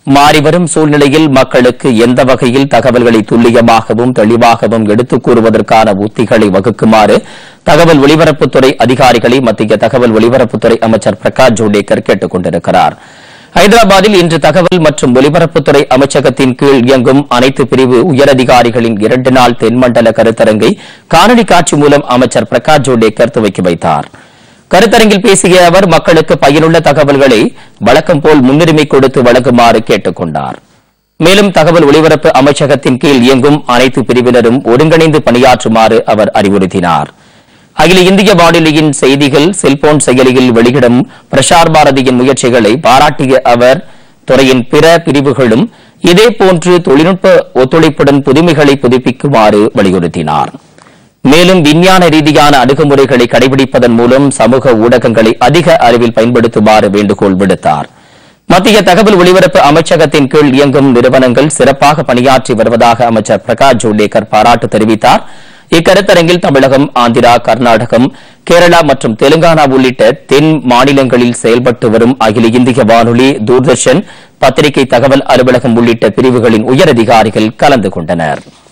மாறிவரும் சூழ்நிலையில் மக்களுக்கு எந்த வகையில் தகவல்களை துல்லியமாகவும் தெளிவாகவும் எடுத்துக் கூறுவதற்கான உத்திகளை வகுக்குமாறு தகவல் ஒலிபரப்புத்துறை அதிகாரிகளை மத்திய தகவல் ஒலிபரப்புத்துறை அமைச்சர் பிரகாஷ் ஜவ்டேகர் கேட்டுக் கொண்டிருக்கிறார் ஹைதராபாத்தில் இன்று தகவல் மற்றும் ஒலிபரப்புத்துறை அமைச்சகத்தின் கீழ் இயங்கும் அனைத்து பிரிவு உயரதிகாரிகளின் இரண்டு நாள் தென்மண்டல கருத்தரங்கை காணொலி காட்சி மூலம் அமைச்சர் பிரகாஷ் ஜவ்டேகர் துவக்கி வைத்தார் கருத்தரங்கில் பேசிய அவர் மக்களுக்கு பயனுள்ள தகவல்களை வழக்கம் போல் முன்னுரிமை கொடுத்து வழங்குமாறு கேட்டுக் கொண்டார் மேலும் தகவல் ஒலிபரப்பு அமைச்சகத்தின் கீழ் இயங்கும் அனைத்து பிரிவினரும் ஒருங்கிணைந்து பணியாற்றுமாறு அவர் அறிவுறுத்தினார் அகில இந்திய வானொலியின் செய்திகள் செல்போன் செயலியில் வெளியிடும் பிரசார் பாரதியின் முயற்சிகளை பாராட்டிய அவர் துறையின் பிற பிரிவுகளும் இதேபோன்று தொழில்நுட்ப ஒத்துழைப்புடன் புதுமைகளை புதுப்பிக்குமாறு வலியுறுத்தினார் மேலும் விஞ்ஞான ரீதியான அணுகுமுறைகளை கடைபிடிப்பதன் மூலம் சமூக ஊடகங்களை அதிக அளவில் பயன்படுத்துமாறு வேண்டுகோள் விடுத்தார் மத்திய தகவல் ஒலிபரப்பு அமைச்சகத்தின் கீழ் இயங்கும் நிறுவனங்கள் சிறப்பாக பணியாற்றி வருவதாக அமைச்சர் பிரகாஷ் ஜவ்டேகர் பாராட்டு தெரிவித்தார் இக்கருத்தரங்கில் தமிழகம் ஆந்திரா கர்நாடகம் கேரளா மற்றும் தெலுங்கானா உள்ளிட்ட தென் மாநிலங்களில் செயல்பட்டு வரும் அகில இந்திய வானொலி தூர்தர்ஷன் பத்திரிகை தகவல் அலுவலகம் உள்ளிட்ட பிரிவுகளின் உயரதிகாரிகள் கலந்து கொண்டனர்